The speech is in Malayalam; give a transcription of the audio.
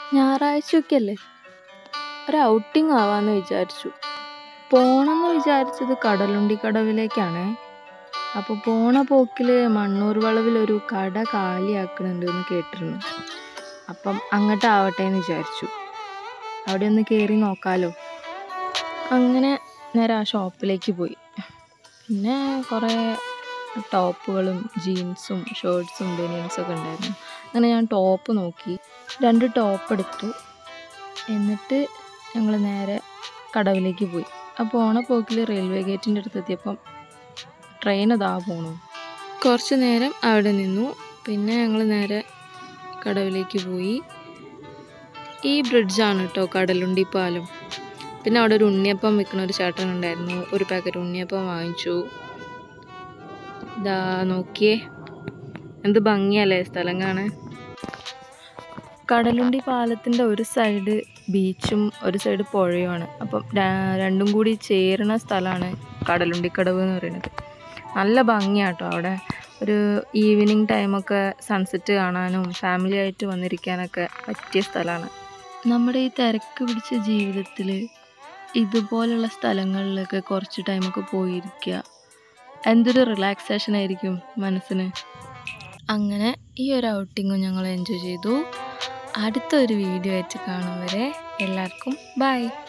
ഞായറാഴ്ചയൊക്കെ അല്ലേ ഒരു ഔട്ടിംഗ് ആവാന്ന് വിചാരിച്ചു പോണമെന്ന് വിചാരിച്ചത് കടലുണ്ടി കടവിലേക്കാണേ അപ്പോൾ പോണ പോക്കിൽ മണ്ണൂർ വളവിൽ ഒരു കട കാലിയാക്കണുണ്ട് എന്ന് കേട്ടിരുന്നു അപ്പം അങ്ങോട്ടാവട്ടെ എന്ന് വിചാരിച്ചു അവിടെ ഒന്ന് കയറി നോക്കാലോ അങ്ങനെ നേരെ ആ ഷോപ്പിലേക്ക് പോയി പിന്നെ കുറേ ടോപ്പുകളും ജീൻസും ഷർട്ട്സും ബനിയൻസൊക്കെ ഉണ്ടായിരുന്നു അങ്ങനെ ഞാൻ ടോപ്പ് നോക്കി രണ്ട് ടോപ്പ് എടുത്തു എന്നിട്ട് ഞങ്ങൾ നേരെ കടവിലേക്ക് പോയി ആ പോണ പോക്കിൽ റെയിൽവേ ഗേറ്റിൻ്റെ അടുത്ത് എത്തിയപ്പം ട്രെയിൻ അതാ പോണു കുറച്ച് നേരം അവിടെ നിന്നു പിന്നെ ഞങ്ങൾ നേരെ കടവിലേക്ക് പോയി ഈ ബ്രിഡ്ജാണ് കേട്ടോ കടലുണ്ടി പാലം പിന്നെ അവിടെ ഒരു ഉണ്ണിയപ്പം വിൽക്കുന്ന ഒരു ചേട്ടൻ ഉണ്ടായിരുന്നു ഒരു പാക്കറ്റ് ഉണ്ണിയപ്പം വാങ്ങിച്ചു ഇതാ നോക്കിയേ എന്ത് ഭംഗിയല്ലേ സ്ഥലം കാണാൻ കടലുണ്ടി പാലത്തിൻ്റെ ഒരു സൈഡ് ബീച്ചും ഒരു സൈഡ് പുഴയുമാണ് അപ്പം ര- രണ്ടും കൂടി ചേരുന്ന സ്ഥലമാണ് കടലുണ്ടിക്കടവ് എന്ന് പറയുന്നത് നല്ല ഭംഗിയാട്ടോ അവിടെ ഒരു ഈവനിങ് ടൈമൊക്കെ സൺസെറ്റ് കാണാനും ഫാമിലി ആയിട്ട് വന്നിരിക്കാനൊക്കെ പറ്റിയ സ്ഥലമാണ് നമ്മുടെ ഈ തിരക്ക് പിടിച്ച ജീവിതത്തിൽ ഇതുപോലുള്ള സ്ഥലങ്ങളിലൊക്കെ കുറച്ച് ടൈമൊക്കെ പോയിരിക്കുക എന്തൊരു റിലാക്സേഷൻ ആയിരിക്കും മനസ്സിന് അങ്ങനെ ഈ ഒരു ഔട്ടിങ്ങും ഞങ്ങൾ എൻജോയ് ചെയ്തു അടുത്ത ഒരു വീഡിയോ ആയിട്ട് കാണും വരെ എല്ലാവർക്കും ബൈ